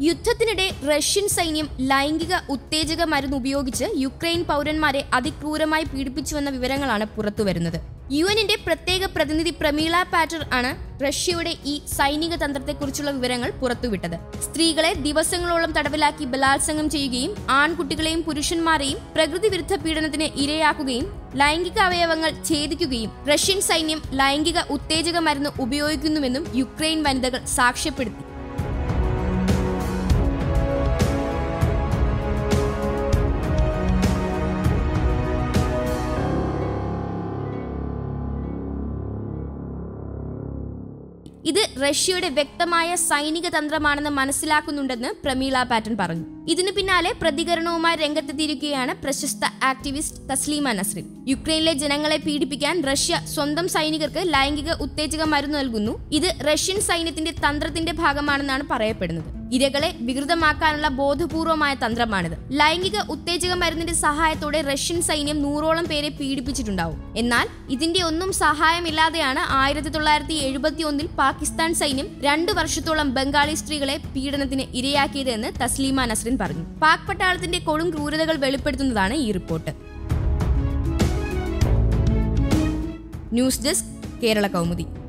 യുദ്ധത്തിനിടെ Russian സൈന്യം ലൈംഗിക ഉത്തേജക മരുന്ന് ഉപയോഗിച്ച് യുക്രൈൻ പൗരന്മാരെ അതിക്രൂരമായി പീഡിപ്പിച്ചുവെന്ന വിവരങ്ങളാണ് പുറത്തുവരുന്നത് യു എന്നിന്റെ പ്രത്യേക പ്രതിനിധി പ്രമീള പാറ്റർ ആണ് റഷ്യയുടെ ഈ സൈനിക തന്ത്രത്തെക്കുറിച്ചുള്ള വിവരങ്ങൾ പുറത്തുവിട്ടത് സ്ത്രീകളെ ദിവസങ്ങളോളം തടവിലാക്കി ബലാത്സംഗം ചെയ്യുകയും ആൺകുട്ടികളെയും പുരുഷന്മാരെയും പ്രകൃതി വിരുദ്ധ പീഡനത്തിന് ഇരയാക്കുകയും ലൈംഗിക അവയവങ്ങൾ ഛേദിക്കുകയും റഷ്യൻ സൈന്യം ലൈംഗിക ഉത്തേജക മരുന്ന് ഉപയോഗിക്കുന്നുവെന്നും യുക്രൈൻ വനിതകൾ സാക്ഷ്യപ്പെടുത്തി ഇത് റഷ്യയുടെ വ്യക്തമായ സൈനിക തന്ത്രമാണെന്ന് മനസ്സിലാക്കുന്നുണ്ടെന്ന് പ്രമീള പാറ്റൺ പറഞ്ഞു ഇതിനു പിന്നാലെ പ്രതികരണവുമായി രംഗത്തെത്തിയിരിക്കുകയാണ് പ്രശസ്ത ആക്ടിവിസ്റ്റ് തസ്ലീമ നസ്രിൻ യുക്രൈനിലെ ജനങ്ങളെ പീഡിപ്പിക്കാൻ റഷ്യ സ്വന്തം സൈനികർക്ക് ലൈംഗിക ഉത്തേജക മരുന്ന് നൽകുന്നു ഇത് റഷ്യൻ സൈന്യത്തിന്റെ തന്ത്രത്തിന്റെ ഭാഗമാണെന്നാണ് പറയപ്പെടുന്നത് ഇരകളെ വികൃതമാക്കാനുള്ള ബോധപൂർവമായ തന്ത്രമാണിത് ലൈംഗിക ഉത്തേജക മരുന്നിന്റെ സഹായത്തോടെ റഷ്യൻ സൈന്യം നൂറോളം പേരെ പീഡിപ്പിച്ചിട്ടുണ്ടാവും എന്നാൽ ഇതിന്റെ ഒന്നും സഹായമില്ലാതെയാണ് ആയിരത്തി തൊള്ളായിരത്തി എഴുപത്തി ഒന്നിൽ പാകിസ്ഥാൻ സൈന്യം രണ്ടു വർഷത്തോളം ബംഗാളി സ്ത്രീകളെ പീഡനത്തിന് ഇരയാക്കിയത് എന്ന് തസ്ലീമ നസ്രിൻ പറഞ്ഞു പാക് പട്ടാളത്തിന്റെ കൊടും ക്രൂരതകൾ വെളിപ്പെടുത്തുന്നതാണ് ഈ report news desk Kerala Kaumudi